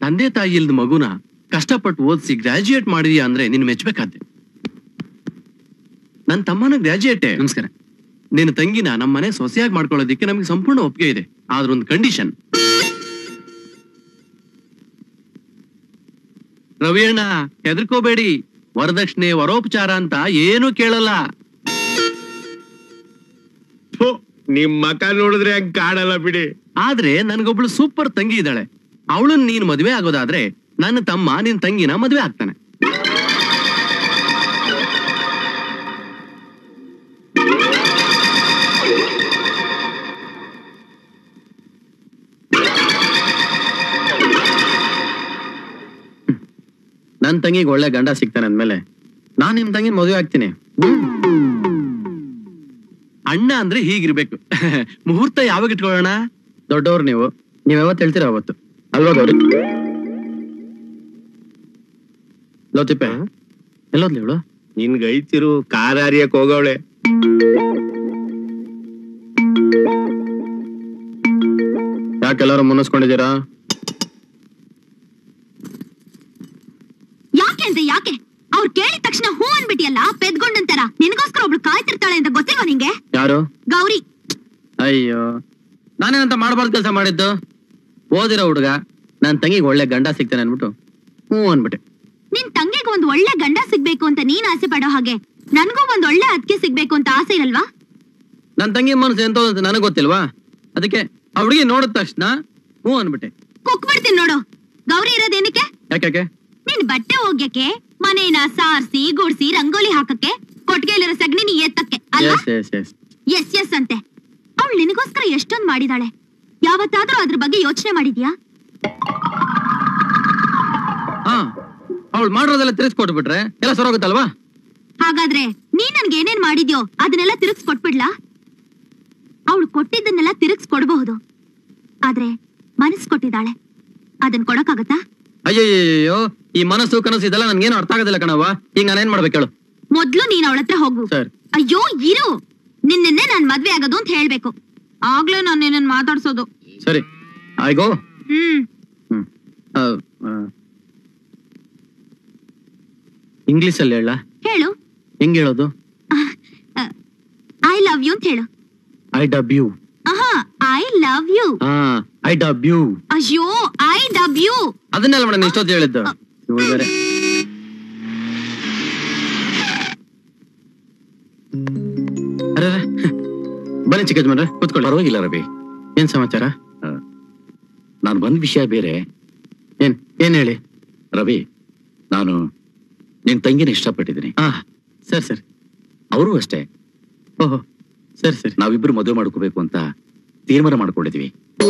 ತಂದೆ ತಾಯಿ ಇಲ್ದ ಮಗುನ ಕಷ್ಟಪಟ್ಟು ಓದಿಸಿ ಗ್ರಾಜುಯೇಟ್ ಮಾಡಿದ್ಯಾ ಅಂದ್ರೆ ನಿನ್ ಮೆಚ್ಬೇಕಾದ್ದೆ ನನ್ ತಮ್ಮನ ಗ್ರಾಜುಯೇಟೇ ನಮಸ್ಕಾರ ನಿನ್ನ ತಂಗಿನ ನಮ್ಮ ಮನೆ ಸೊಸೆಯಾಗಿ ಮಾಡ್ಕೊಳ್ಳೋದಿಕ್ಕೆ ನಮಗೆ ಸಂಪೂರ್ಣ ಒಪ್ಪಿಗೆ ಇದೆ ಆದ್ರ ಒಂದು ಕಂಡೀಷನ್ ರವಿಯಣ್ಣ ಹೆದರ್ಕೋಬೇಡಿ ವರದಕ್ಷಿಣೆ ವರೋಪಚಾರ ಅಂತ ಏನೂ ಕೇಳಲ್ಲ ಥು, ನಿಮ್ ಮಕ ನೋಡಿದ್ರೆ ಹಂಗ್ ಕಾಣಲ್ಲ ಬಿಡಿ ಆದ್ರೆ ನನ್ಗೊಬ್ಳು ಸೂಪರ್ ತಂಗಿ ಇದ್ದಾಳೆ ಅವಳನ್ನ ನೀನ್ ಮದ್ವೆ ಆಗೋದಾದ್ರೆ ನನ್ನ ತಮ್ಮ ನಿನ್ ತಂಗಿನ ಮದ್ವೆ ಆಗ್ತಾನೆ ನನ್ ತಂಗಿಗೆ ಒಳ್ಳೆ ಗಂಡ ಸಿಗ್ತಾನೆ ಅಂದ್ಮೇಲೆ ನಾನ್ ನಿಮ್ ತಂಗಿನ ಮದುವೆ ಆಗ್ತೀನಿ ಅಣ್ಣ ಅಂದ್ರೆ ಹೀಗಿರ್ಬೇಕು ಮುಹೂರ್ತ ಯಾವಾಗ ಇಟ್ಕೊಳ್ಳೋಣ ದೊಡ್ಡವ್ರು ನೀವು ನೀವ್ ಯಾವತ್ತು ಹೇಳ್ತೀರ ಅವತ್ತು ಅಲ್ವಾ ಗೌರಿ ಲೋತಿಪ್ಪೆ ಎಲ್ಲೋದ್ಲಿ ಇವಳು ನಿನ್ಗ್ ಐತಿರು ಕಾರ್ ಹರಿಯಕ್ ಹೋಗವಳೆ ಯಾಕೆಲ್ಲರೂ ಮುನ್ನಿಸ್ಕೊಂಡಿದ್ದೀರಾ ಯಾಕೆ ಅಂದ್ರೆ ಯಾಕೆ ಅವ್ರು ಕೇಳಿದ ತಕ್ಷಣ ಹೂ ಅನ್ಬಿಟ್ಟಿಯಲ್ಲ ಪೆದ್ಗೊಂಡಂತರ ನಿನಗೋಸ್ಕರ ಒಬ್ಳು ಕಾಯ್ತಿರ್ತಾಳೆ ಅಂತ ಗೊತ್ತಿಲ್ವಾ ನಿಂಗೆ ಯಾರು ಗೌರಿ ಅಯ್ಯೋ ನಾನೇನಂತ ಮಾಡಬಾರ್ದು ಕೆಲಸ ಮಾಡಿದ್ದು ಓದಿರೋ ಹುಡುಗ ನನ್ ತಂಗಿಗೆ ಒಳ್ಳೆ ಗಂಡ ಸಿಗ್ತಾನೆ ಅನ್ಬಿಟ್ಟು ಹ್ಞೂ ಅನ್ಬಿಟ್ಟೆ ನಿನ್ ತಂಗಿಗೆ ಒಂದ್ ಒಳ್ಳೆ ಗಂಡ ಸಿಗ್ಬೇಕು ಅಂತ ನೀನ್ ಆಸೆ ಪಡೋ ಹಾಗೆ ನನ್ಗೂ ಒಂದ್ ಒಳ್ಳೆ ಅದ್ಕೆ ಸಿಗ್ಬೇಕು ಅಂತ ಆಸೆ ಇರಲ್ವಾ ನನ್ ತಂಗಿ ಮನಸ್ಸು ಎಂತ ಅಂತ ನನಗೆ ಗೊತ್ತಿಲ್ವಾ ಅದಕ್ಕೆ ಆ ಹುಡುಗಿ ನೋಡಿದ ತಕ್ಷಣ ಹ್ಞೂ ಅನ್ಬಿಟ್ಟೆ ಕುಕ್ಬಿಡ್ತೀನಿ ನೋಡು ಗೌರಿ ಇರೋದೇನಕ್ಕೆ ಯಾಕೆ ನಿನ್ ಬಟ್ಟೆ ಒಗ್ಯಕ್ಕೆ ಮನೇನ ಸಾರ್ಸಿ ಗುಡ್ಸಿ ರಂಗೋಲಿ ಹಾಕಕ್ಕೆ ಕೊಟ್ಟಿಗೆಲಿರೋ ಸಗಣಿನಿ ಎತ್ತಕ್ಕೆ ಅಲ್ವಾ yes yes yes yes yes ಅಂತೆ ಅವಳು ನಿನಗೋಸ್ಕರ ಎಷ್ಟೊಂದ್ ಮಾಡಿದಾಳೆ ಯಾವತ್ತಾದ್ರೂ ಅದ್ರ ಬಗ್ಗೆ ಯೋಚನೆ ಮಾಡಿದ್ಯಾ ಹಾ ಅವಳು ಮಾಡಿರೋದೆಲ್ಲ ತಿರ್ಸ್ಕೊಟ್ಬಿಟ್ರೆ ಎಲ್ಲ ಸರೋಗುತ್ತಲ್ವಾ ಹಾಗಾದ್ರೆ ನೀನ್ ನನ್ಗೆ ಏನೇನ್ ಮಾಡಿದ್ಯೋ ಅದನ್ನೆಲ್ಲ ತಿರುಗ್ಸ್ ಕೊಟ್ಬಿಡ್ಲಾ ಅವಳು ಕೊಟ್ಟಿದ್ದನ್ನೆಲ್ಲ ತಿರುಗ್ಸ್ ಕೊಡ್ಬಹುದು ಆದ್ರೆ ಮನಸ್ ಕೊಟ್ಟಿದ್ದಾಳೆ ಅದನ್ ಕೊಡಕ್ಕಾಗತ್ತಾ ಅಯ್ಯಯ್ಯೋ ಈ ಮನಸ್ಸು ಕನಸು ಇದೆಲ್ಲ ನನ್ಗೇನು ಅರ್ಥ ಆಗೋದಿಲ್ಲ ಕಣವ್ವ ಈಗ ನಾನೇನ್ ಮಾಡ್ಬೇಕು ಹೇಳು ಮೊದ್ಲು ನೀನ್ ಅವಳ ಹತ್ರ ಹೋಗು ಸರ್ ಅಯ್ಯೋ ಇರು ನಿನ್ನೆ ನಾನ್ ಮದ್ವೆ ಆಗೋದು ಅಂತ ಹೇಳ್ಬೇಕು ಆಗ್ಲೇ ನಾನು ನಿನ್ನ ಮಾತಾಡ್ಸೋದು ಸರಿ ಆಯ್ಗೋ ಹ್ಮ್ ಹ್ಮ್ ಇಂಗ್ಲಿಷ್ ಅಲ್ಲಿ ಹೇಳ ಹೇಳು ಹೆಂಗ್ ಹೇಳೋದು ಐ ಲವ್ ಯು ಅಂತ ಹೇಳು ಐ ಡಬ್ ಯು ಆಹಾ ಐ ಲವ್ ಯು ಹಾ ಐ ಡಬ್ ಯು ಅಯ್ಯೋ ಐ ಡಬ್ ಯು ಅದನ್ನೆಲ್ಲ ಮೇಡಮ್ ಇಷ್ಟೊತ್ತು ಹೇಳಿದ್ದು ಇವ್ಳು ಬೇರೆ ಅರೆ ಅರೆ. ಬನ್ನಿ ಚಿಕ್ಕಜ್ಮನ್ರೆ ಕೂತ್ಕೊಳ್ಳಿ ಪರವಾಗಿಲ್ಲ ರವಿ ಏನ್ ಸಮಾಚಾರ ನಾನು ಬಂದ ವಿಷಯ ಬೇರೆ ಏನ್ ಏನ್ ಹೇಳಿ ರವಿ ನಾನು ನಿನ್ ತಂಗಿನ ಇಷ್ಟಪಟ್ಟಿದ್ದೀನಿ ಹಾ ಸರಿ ಸರಿ ಅವರು ಅಷ್ಟೇ ಓಹೋ ಸರಿ ಸರಿ ನಾವಿಬ್ರು ಮದುವೆ ಮಾಡ್ಕೋಬೇಕು ಅಂತ ತೀರ್ಮಾನ ಮಾಡ್ಕೊಂಡಿದ್ವಿ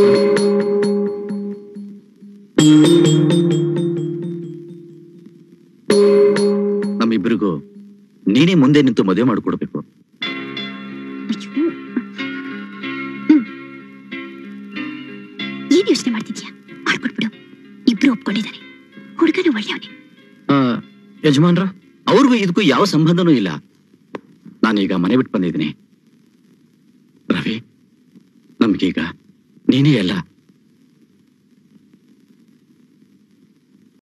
ನಮ್ಮಿಬ್ರಿಗೂ ನೀನೇ ಮುಂದೆ ನಿಂತು ಮದುವೆ ಮಾಡ್ಕೊಡ್ಬೇಕು ಅಯ್ಯೋ. ಹ್ಮ್. ಏನ್ ಯೋಚನೆ ಮಾಡ್ತಿದ್ಯಾ ಮಾಡ್ಕೊಟ್ಬಿಡು ಇಬ್ರು ಒಪ್ಕೊಂಡಿದ್ದಾರೆ ಹುಡುಗನು ಒಳ್ಳೆಯವನೇ ಆ, ಯಜಮಾನ್ರ ಅವ್ರಿಗೂ ಇದಕ್ಕೂ ಯಾವ ಸಂಬಂಧನೂ ಇಲ್ಲ ನಾನೀಗ ಮನೆ ಬಿಟ್ಟು ಬಂದಿದ್ದೀನಿ ರವಿ ನಮ್ಗೀಗ ನೀನೇ ಎಲ್ಲ